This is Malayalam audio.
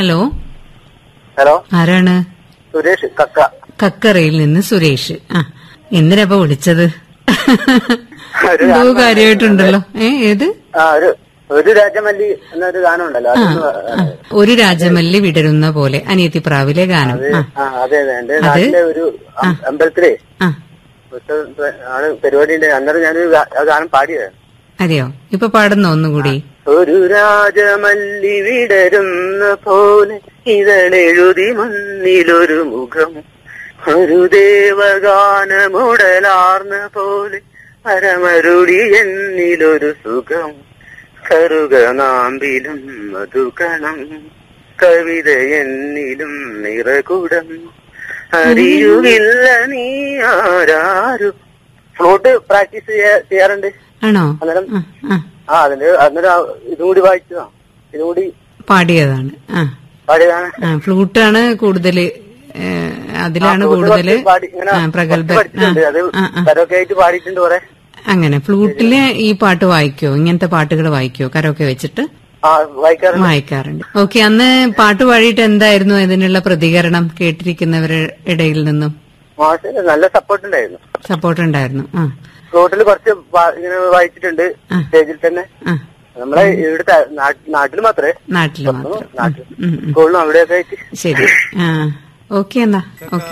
ഹലോ ഹലോ ആരാണ് സുരേഷ് കക്ക കക്കറയിൽ നിന്ന് സുരേഷ് ആ എന്തിനാ വിളിച്ചത് ഒരു എന്തോ ഗാനം കാര്യമായിട്ടുണ്ടല്ലോ ഏ ഏത് ആ ഒരു ഒരു രാജമല്ലി എന്നൊരു ഗാനം ഉണ്ടല്ലോ ആ, അതൊന്ന് ആ. ഒരു രാജമല്ലി വിടരുന്ന പോലെ അനിയത്തിപ്രാവിലെ ഗാനം അത് ആ ആ അതെ അതെ എന്റെ നാട്ടിലെ ഒരു അം- അമ്പലത്തിലേ ആ ഉത്സവ ആണ് പരിപാടി ഉണ്ട് അന്നേരം ഞാനൊരു ഗാ- ആ ഗാനം പാടിയത് അതെയോ ഇപ്പൊ പാടുന്ന ഒന്നുകൂടി ഒരു രാജമല്ലി വിടരുന്ന പോലെ ഇതളെഴുതി മണ്ണിലൊരു മുഖം ഒരു ദേവഗാനമുടലാർന്ന പോലെ പരമരുളി എന്നിലൊരു സുഖം കറുകനാമ്പിലും മധുകണം കവിത എന്നിലും നിറകുടം അറിയുകില്ല നീ ആരാരും ഫ്ലോട്ട് പ്രാക്ടീസ് ചെയ്യാറുണ്ട് ആണോ അന്നേരം ആ ആ ആ അതിന്റെ അന്നേരം ആ ഇതും കൂടി വായിച്ചതാ ഇതും കൂടി പാടിയതാണ് ആ പാടിയതാണ് ആ ഫ്ലൂട്ടാണ് കൂടുതല് ഏ, അതിലാണ് ആ, ഫ്ലൂട്ട് കൂടുതല് കുറച്ച് പാടി ഇങ്ങനെ ആ, പ്രഗത്ഭ കുറച്ച് പഠിച്ചിട്ടുണ്ട്. അത് ആ, ആ. കരോക്കെ ആയിട്ട് പാടിയിട്ടുണ്ട് കുറെ അങ്ങനെ ഫ്ലൂട്ടില് ഈ പാട്ട് വായിക്കോ ഇങ്ങനത്തെ പാട്ടുകൾ വായിക്കോ കരോക്കെ വെച്ചിട്ട് ആ വായിക്കാറുണ്ട് വായിക്കാറുണ്ട് ഓക്കെ അന്ന് പാട്ട് പാടിയിട്ട് എന്തായിരുന്നു ഇതിനുള്ള പ്രതികരണം കേട്ടിരിക്കുന്നവരുടെ ഇടയിൽ നിന്നും മാഷിന് നല്ല സപ്പോർട്ട് ഉണ്ടായിരുന്നു സപ്പോർട്ട് ഉണ്ടായിരുന്നു ആ ഫ്ലോട്ടിൽ കുറച്ച് വാ- ഇങ്ങനെ വായിച്ചിട്ടുണ്ട് ആ. സ്റ്റേജിൽ തന്നെ ആ നമ്മളെ ഇവിടുത്തെ നാട്ടിൽ മാത്രമേ നാട്ടില് മാത്രം നാട്ടിൽ ഉം, ഉം. സ്കൂളിലും അവിടെയൊക്കെ ആയിട്ട് ശരി ആ ഓക്കെ എന്നാ ഓക്കെ